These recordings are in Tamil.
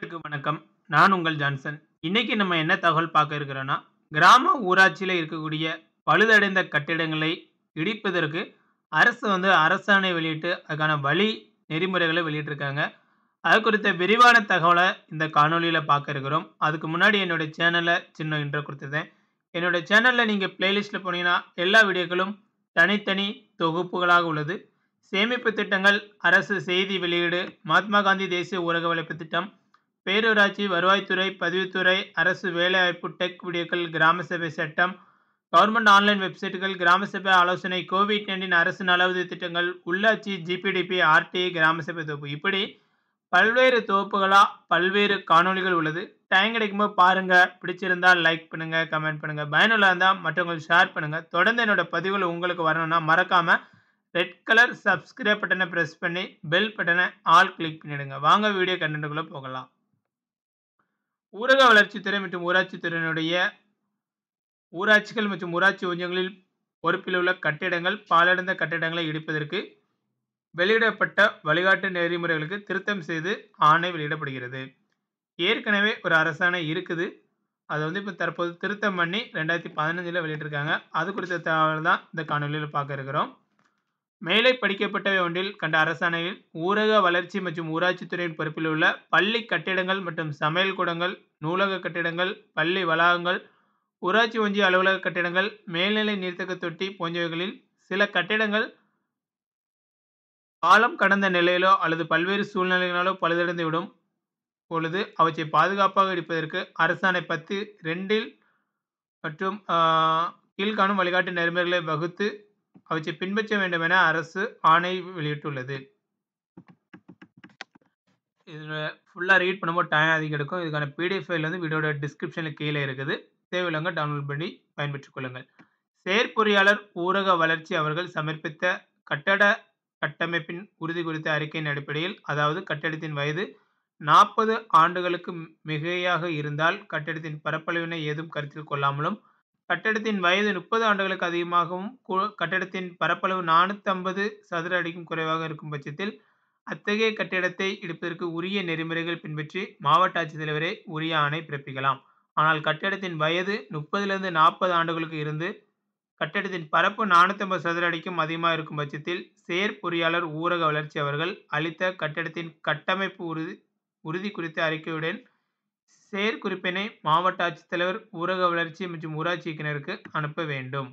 அனைவருக்கும் வணக்கம். நான் உங்கள் ஜான்சன். இன்னைக்கு நம்ம என்ன தகவல் பார்க்க இருக்கிறோம்னா, கிராம ஊராட்சியில இருக்கக்கூடிய பழுதடைந்த கட்டிடங்களை இடிப்பதற்கு அரசு வந்து அரசாணை வெளியிட்டு, அதுக்கான வழி நெறிமுறைகள வெளியிட்டிருக்காங்க. அது குறித்த விரிவான தகவல இந்த காணொளியில பார்க்க இருக்கிறோம். அதுக்கு முன்னாடி என்னோட சேனல சின்ன இன்ட்ரோ குடுத்துருந்தேன். என்னோட சேனல்ல நீங்க பிளேலிஸ்ட்ல போனீங்கன்னா, எல்லா வீடியோக்களும் தனித்தனி தொகுப்புகளாக உள்ளது. சேமிப்பு திட்டங்கள், அரசு செய்தி வெளியீடு, மகாத்மா காந்தி தேசிய ஊரக வளர்ப்பு திட்டம், பேரூராட்சி, வருவாய்த்துறை, பதிவுத்துறை, அரசு வேலைவாய்ப்பு, டெக் வீடியோக்கள், கிராம சபை சட்டம், கவர்ன்மென்ட் ஆன்லைன் வெப்சைட்டுகள், கிராம சபை ஆலோசனை, கோவிட்-19 அரசு நலவுதவி திட்டங்கள், உள்ளாட்சி, ஜிபிடிபி, ஆர்டிஐ, கிராம சபை தொகுப்பு இப்படி பல்வேறு தொகுப்புகளா பல்வேறு காணொளிகள் உள்ளது. டைம் கிடைக்கும்போது பாருங்க. பிடிச்சிருந்தா லைக் பண்ணுங்க, கமெண்ட் பண்ணுங்க. பயனுள்ளதா இருந்தா மற்றவங்களுக்கு ஷேர் பண்ணுங்க. தொடர்ந்து என்னோட பதிவுகள் உங்களுக்கு வரணும்னா மறக்காம ரெட் கலர் சப்ஸ்கிரைப் பட்டன பிரஸ் பண்ணி, பெல் பட்டன ஆல் கிளிக் பண்ணிடுங்க. வாங்க வீடியோ கன்டென்ட்க்குள்ள போகலாம். ஊரக வளர்ச்சித்துறை மற்றும் ஊராட்சித் துறையினுடைய ஊராட்சிகள் மற்றும் ஊராட்சி ஒன்றியங்களில் பொறுப்பில் உள்ள கட்டிடங்கள், பாழடைந்த கட்டிடங்களை இடிப்பதற்கு வெளியிடப்பட்ட வழிகாட்டு நெறிமுறைகளுக்கு திருத்தம் செய்து ஆணை வெளியிடப்படுகிறது. ஏற்கனவே ஒரு அரசாணை இருக்குது. அத வந்து இப்ப தற்போது திருத்தம் பண்ணி 2015ல வெளியிட்டிருக்காங்க. அது குறித்த தகவல் தான் இந்த காணொளியில பார்க்க இருக்கிறோம். மேலே படிக்கப்பட்டவை ஒன்றில் கண்ட அரசாணையில் ஊரக வளர்ச்சி மற்றும் ஊராட்சித் துறையின் பொறுப்பில் உள்ள பள்ளி கட்டிடங்கள் மற்றும் சமையல் கூடங்கள், நூலக கட்டிடங்கள், பள்ளி வளாகங்கள், ஊராட்சி ஒன்றிய அலுவலக கட்டிடங்கள், மேல்நிலை நீர்த்தேக்க தொட்டி போன்றவைகளில் சில கட்டிடங்கள் காலம் கடந்த நிலையிலோ அல்லது பல்வேறு சூழ்நிலைகளாலோ பழுதடைந்து விடும் பொழுது, அவற்றை பாதுகாப்பாக இடிப்பதற்கு அரசாணை 10, 2 மற்றும் ஆ கீழ்க்காணும் வழிகாட்டு நெறிமுறைகளை வகுத்து அவற்றை பின்பற்ற வேண்டும் என அரசு ஆணை வெளியிட்டுள்ளது. இதுல ஃபுல்லா ரீட் பண்ணும்போது டைம் அதிகம் எடுக்கும். இதுக்கான பிடிஎஃப் ஃபைல் வந்து வீடியோட டிஸ்கிரிப்ஷன்ல கீழ இருக்குது. தேவையுள்ளவங்க டவுன்லோட் பண்ணி பயன்பெற்றுக் கொள்ளுங்கள். செயற்பொறியாளர் ஊரக வளர்ச்சி அவர்கள் சமர்ப்பித்த கட்டட கட்டமைப்பின் உறுதி குறித்த அறிக்கையின் அடிப்படையில், அதாவது கட்டிடத்தின் வயது 40 ஆண்டுகளுக்கு மிகையாக இருந்தால், கட்டிடத்தின் பரப்பளவினை ஏதும் கருத்தில் கொள்ளாமலும், கட்டிடத்தின் வயது 30 ஆண்டுகளுக்கு அதிகமாகவும், கட்டிடத்தின் பரப்பளவு 450 சதுர அடிக்கும் குறைவாக இருக்கும் பட்சத்தில், அத்தகைய கட்டிடத்தை இடிப்பதற்கு உரிய நெறிமுறைகள் பின்பற்றி மாவட்ட ஆட்சித்தலைவரே உரிய ஆணை பிறப்பிக்கலாம். ஆனால் கட்டிடத்தின் வயது 30லிருந்து 40 ஆண்டுகளுக்கு இருந்து, கட்டிடத்தின் பரப்பு 450 சதுர அடிக்கும் அதிகமாக இருக்கும் பட்சத்தில், செயற்பொறியாளர் ஊரக வளர்ச்சி அவர்கள் அளித்த கட்டிடத்தின் கட்டமைப்பு உறுதி உறுதி குறித்த அறிக்கையுடன் செயற்குறிப்பினை மாவட்ட ஆட்சித்தலைவர், ஊரக வளர்ச்சி மற்றும் ஊராட்சி இயக்குனருக்கு அனுப்ப வேண்டும்.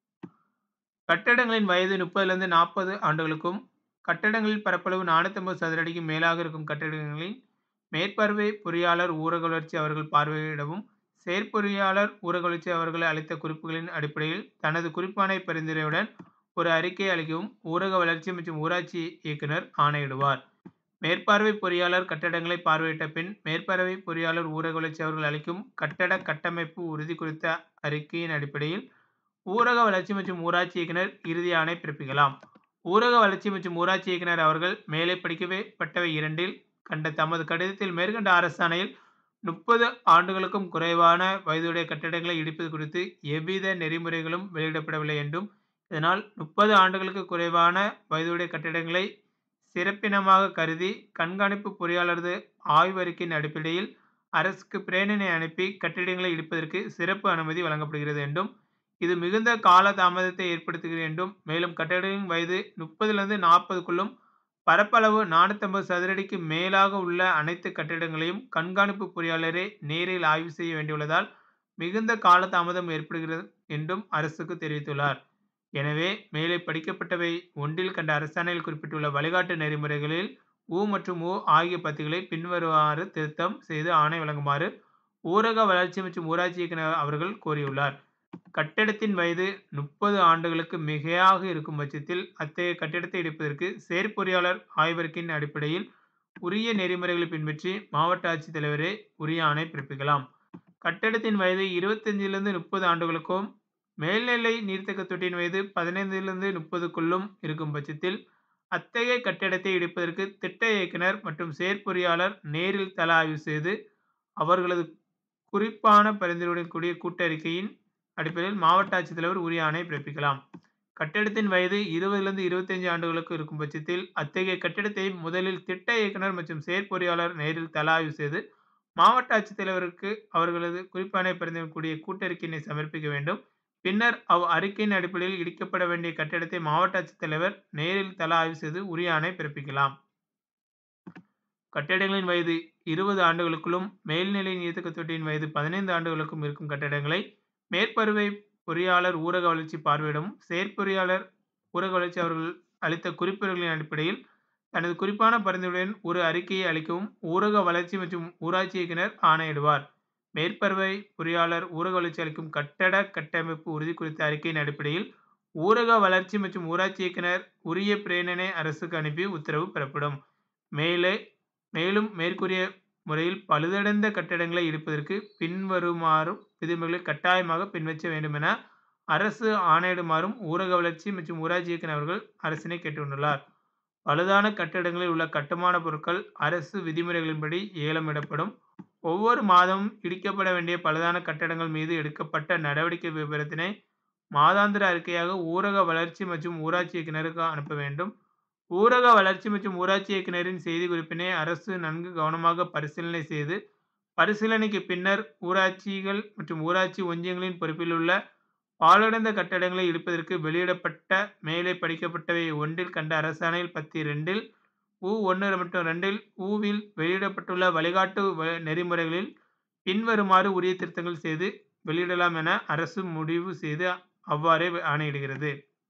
கட்டடங்களின் வயது 30லிருந்து 40 ஆண்டுகளுக்கும், கட்டடங்களின் பரப்பளவு 450 சதுர அடிக்கு மேலாக இருக்கும் கட்டிடங்களின் மேற்பார்வை பொறியாளர் ஊரக வளர்ச்சி அவர்கள் பார்வையிடவும், செயற்பொறியாளர் ஊரக வளர்ச்சி அவர்கள் அளித்த குறிப்புகளின் அடிப்படையில் தனது குறிப்பாணை பரிந்துரையுடன் ஒரு அறிக்கை அளிக்கவும் ஊரக வளர்ச்சி மற்றும் ஊராட்சி இயக்குனர் ஆணையிடுவார். மேற்பார்வை பொறியாளர் கட்டடங்களை பார்வையிட்ட பின், மேற்பார்வை பொறியாளர் ஊரக வளர்ச்சி அவர்கள் அளிக்கும் கட்டட கட்டமைப்பு உறுதி குறித்த அறிக்கையின் அடிப்படையில், ஊரக வளர்ச்சி மற்றும் ஊராட்சி இயக்குனர் இறுதி ஆணை பிறப்பிக்கலாம். ஊரக வளர்ச்சி மற்றும் ஊராட்சி இயக்குனர் அவர்கள் மேலே படிக்கப்பட்டவை 2ல் கண்ட தமது கடிதத்தில் மேற்கண்ட அரசாணையில் 30 ஆண்டுகளுக்கும் குறைவான வயதுடைய கட்டிடங்களை இடிப்பது குறித்து எவ்வித நெறிமுறைகளும் வெளியிடப்படவில்லை என்றும், இதனால் 30 ஆண்டுகளுக்கு குறைவான வயதுடைய கட்டிடங்களை சிறப்பினமாக கருதி, கண்காணிப்பு பொறியாளரது ஆய்வறிக்கையின் அடிப்படையில் அரசுக்கு பிரேரணை அனுப்பி கட்டிடங்களை இடிப்பதற்கு சிறப்பு அனுமதி வழங்கப்படுகிறது என்றும், இது மிகுந்த கால தாமதத்தை ஏற்படுத்துகிறது என்றும், மேலும் கட்டிடங்களின் வயது 30லிருந்து 40க்குள்ளும், பரப்பளவு 450 சதுர அடிக்கு மேலாக உள்ள அனைத்து கட்டிடங்களையும் கண்காணிப்பு பொறியாளரே நேரில் ஆய்வு செய்ய வேண்டியுள்ளதால், மிகுந்த கால தாமதம் ஏற்படுகிறது என்றும் அரசுக்கு தெரிவித்துள்ளார். எனவே, மேலே படிக்கப்பட்டவை ஒன்றில் கண்ட அரசாணையில் குறிப்பிட்டுள்ள வழிகாட்டு நெறிமுறைகளில் உ மற்றும் உ ஆகிய பத்திகளை பின்வருமாறு திருத்தம் செய்து ஆணை வழங்குமாறு ஊரக வளர்ச்சி மற்றும் ஊராட்சி இயக்குனர் அவர்கள் கோரியுள்ளார். கட்டிடத்தின் வயது 30 ஆண்டுகளுக்கு மிகையாக இருக்கும் பட்சத்தில், அத்தகைய கட்டிடத்தை இடிப்பதற்கு செயற்பொறியாளர் ஆய்வறிக்கையின் அடிப்படையில் உரிய நெறிமுறைகளை பின்பற்றி மாவட்ட ஆட்சித்தலைவரே உரிய ஆணை பிறப்பிக்கலாம். கட்டிடத்தின் வயது 25லிருந்து 30 ஆண்டுகளுக்கும், மேல்நிலை நீர்த்தேக்க தொட்டியின் வயது 15லிருந்து 30க்குள்ளும் இருக்கும் பட்சத்தில், அத்தகைய கட்டிடத்தை இடிப்பதற்கு திட்ட இயக்குனர் மற்றும் செயற்பொறியாளர் நேரில் தள ஆய்வு செய்து, அவர்களது குறிப்பான பரிந்துரையுடன் கூடிய கூட்டறிக்கையின் அடிப்படையில் மாவட்ட ஆட்சித்தலைவர் உரிய ஆணை பிறப்பிக்கலாம். கட்டிடத்தின் வயது 20லிருந்து 25 ஆண்டுகளுக்கு இருக்கும் பட்சத்தில், அத்தகைய கட்டிடத்தை முதலில் திட்ட இயக்குனர் மற்றும் செயற்பொறியாளர் நேரில் தள ஆய்வு செய்து, மாவட்ட ஆட்சித்தலைவருக்கு அவர்களது குறிப்பாணை பரிந்துரைக்கக்கூடிய கூட்டறிக்கையினை சமர்ப்பிக்க வேண்டும். பின்னர் அவ் அறிக்கையின் அடிப்படையில் இடிக்கப்பட வேண்டிய கட்டிடத்தை மாவட்ட ஆட்சித்தலைவர் நேரில் தள ஆய்வு செய்து உரிய ஆணை பிறப்பிக்கலாம். கட்டிடங்களின் வயது 20 ஆண்டுகளுக்குள்ளும், மேல்நிலை நீர்த்தேக்க தொட்டியின் வயது 15 ஆண்டுகளுக்கும் இருக்கும் கட்டிடங்களை மேற்பரவை பொறியாளர் ஊரக வளர்ச்சி பார்வையிடவும், செயற்பொறியாளர் ஊரக வளர்ச்சி அவர்கள் அளித்த குறிப்புரைகளின் அடிப்படையில் தனது குறிப்பான பரிந்துரையுடன் ஒரு அறிக்கையை அளிக்கவும் ஊரக வளர்ச்சி மற்றும் ஊராட்சி இயக்குனர் ஆணையிடுவார். மேற்பரவை பொறியாளர் ஊரக வளர்ச்சி அளிக்கும் கட்டட கட்டமைப்பு உறுதி குறித்த அறிக்கையின் அடிப்படையில் ஊரக வளர்ச்சி மற்றும் ஊராட்சி இயக்குனர் உரிய பிரேரணை அரசுக்கு அனுப்பி உத்தரவு பெறப்படும். மேலே மேலும் மேற்கூறிய முறையில் பழுதடைந்த கட்டடங்களை இடிப்பதற்கு பின்வருமாறும் விதிமுறைகளை கட்டாயமாக பின்பற்ற வேண்டுமென அரசு ஆணையிடுமாறும் ஊரக வளர்ச்சி மற்றும் ஊராட்சி இயக்குனர் அவர்கள் அரசினை கேட்டுக் கொண்டுள்ளார். பழுதான கட்டடங்களில் உள்ள கட்டுமான பொருட்கள் அரசு விதிமுறைகளின்படி ஏலமிடப்படும். ஒவ்வொரு மாதமும் இடிக்கப்பட வேண்டிய பழுதான கட்டடங்கள் மீது எடுக்கப்பட்ட நடவடிக்கை விபரத்தினை மாதாந்திர அறிக்கையாக ஊரக வளர்ச்சி மற்றும் ஊராட்சி இயக்குனருக்கு அனுப்ப வேண்டும். ஊரக வளர்ச்சி மற்றும் ஊராட்சி இயக்குனரின் செய்திக்குறிப்பினை அரசு நன்கு கவனமாக பரிசீலனை செய்து, பரிசீலனைக்கு பின்னர் ஊராட்சிகள் மற்றும் ஊராட்சி ஒன்றியங்களின் பொறுப்பிலுள்ள பாழடைந்த கட்டடங்களை இடிப்பதற்கு வெளியிடப்பட்ட மேலே படிக்கப்பட்டவை ஒன்றில் கண்ட அரசாணையில் பத்தி இரண்டில் உ. ஒன்று மற்றும் இரண்டில் உ.வில் வெளியிடப்பட்டுள்ள வழிகாட்டு நெறிமுறைகளில் பின்வருமாறு உரிய திருத்தங்கள் செய்து வெளியிடலாம் என அரசு முடிவு செய்து அவ்வாறே ஆணையிடுகிறது.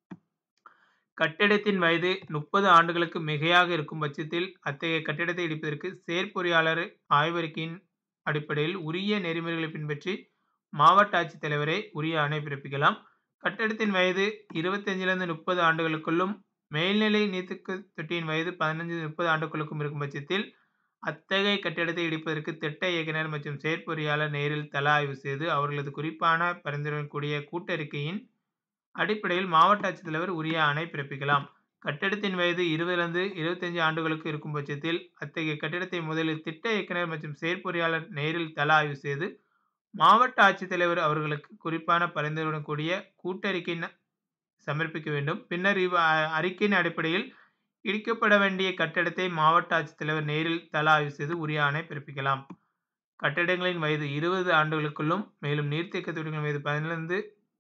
கட்டிடத்தின் வயது 30 ஆண்டுகளுக்கு மிகையாக இருக்கும் பட்சத்தில் அத்தகைய கட்டிடத்தை இடிப்பதற்கு செயற்பொறியாளர் ஆய்வறிக்கையின் அடிப்படையில் உரிய நெறிமுறைகளை பின்பற்றி மாவட்ட ஆட்சித்தலைவரே உரிய ஆணை பிறப்பிக்கலாம். கட்டிடத்தின் வயது 25லிருந்து 30 ஆண்டுகளுக்குள்ளும், மேல்நிலை நீர்த்தேக்க தொட்டியின் வயது 15-30 ஆண்டுகளுக்கும் இருக்கும் பட்சத்தில் அத்தகைய கட்டிடத்தை இடிப்பதற்கு திட்ட இயக்குனர் மற்றும் செயற்பொறியாளர் நேரில் தள ஆய்வு செய்து அவர்களது குறிப்பான பரிந்துரையுடன் கூடிய கூட்டறிக்கையின் அடிப்படையில் மாவட்ட ஆட்சித்தலைவர் உரிய ஆணை பிறப்பிக்கலாம். கட்டிடத்தின் வயது 20லிருந்து 25 ஆண்டுகளுக்கு இருக்கும் பட்சத்தில் அத்தகைய கட்டிடத்தை முதலில் திட்ட இயக்குனர் மற்றும் செயற்பொறியாளர் நேரில் தள ஆய்வு செய்து மாவட்ட ஆட்சித்தலைவர் அவர்களுக்கு குறிப்பான பரிந்துரையுடன் கூடிய கூட்டறிக்கையின் சமர்ப்பிக்க வேண்டும். பின்னர் இவ் அறிக்கையின் அடிப்படையில் இடிக்கப்பட வேண்டிய கட்டிடத்தை மாவட்ட ஆட்சித்தலைவர் நேரில் தள ஆய்வு செய்து உரிய ஆணை பிறப்பிக்கலாம். கட்டிடங்களின் வயது 20 ஆண்டுகளுக்குள்ளும், மேலும் நீர்த்தேக்க தொட்டிகளின் வயது 17லிருந்து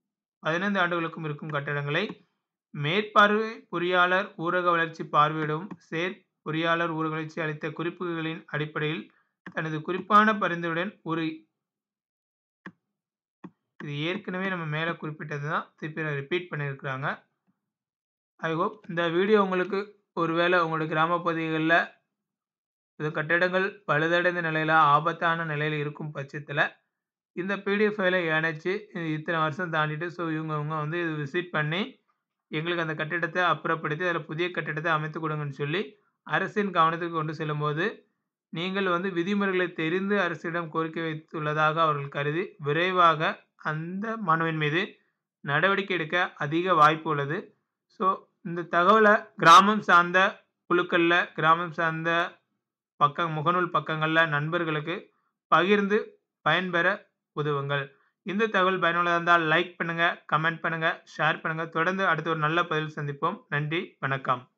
15 ஆண்டுகளுக்கும் இருக்கும் கட்டடங்களை மேற்பார்வை பொறியாளர் ஊரக வளர்ச்சி பார்வையிடவும், செயற்பொறியாளர் ஊரக வளர்ச்சி அளித்த குறிப்புகளின் அடிப்படையில் தனது குறிப்பான பரிந்துரையுடன் ஒரு இது ஏற்கனவே நம்ம மேல குறிப்பிட்டது தான். திருப்பி ரிப்பீட் பண்ணியிருக்கிறாங்க. ஐ ஹோப் இந்த வீடியோ உங்களுக்கு ஒருவேளை உங்களுடைய கிராம பகுதிகள்ல இது கட்டிடங்கள் பழுதடைந்த நிலையில, ஆபத்தான நிலையில இருக்கும் பட்சத்தில இந்த பிடிஎஃப் ஃபைல இணைச்சு இத்தனை வருஷம் தாண்டிட்டு ஸோ இவங்க இவங்க வந்து இது விசிட் பண்ணி எங்களுக்கு அந்த கட்டிடத்த அப்புறப்படுத்தி அதில் புதிய கட்டிடத்தை அமைத்துக் கொடுங்கன்னு சொல்லி அரசின் கவனத்துக்கு கொண்டு செல்லும்போது நீங்கள் வந்து விதிமுறைகளை தெரிந்து அரசிடம் கோரிக்கை வைத்துள்ளதாக அவர்கள் கருதி விரைவாக அந்த மனுவின் மீது நடவடிக்கை எடுக்க அதிக வாய்ப்பு உள்ளது. ஸோ இந்த தகவலை கிராமம் சார்ந்த குழுக்கள்ல, கிராமம் சார்ந்த பக்க முகநூல் பக்கங்கள்ல நண்பர்களுக்கு பகிர்ந்து பயன்பெற உதவுங்கள். இந்த தகவல் பயனுள்ளதா இருந்தால் லைக் பண்ணுங்க, கமெண்ட் பண்ணுங்க, ஷேர் பண்ணுங்க. தொடர்ந்து அடுத்த ஒரு நல்ல பதிவில் சந்திப்போம். நன்றி, வணக்கம்.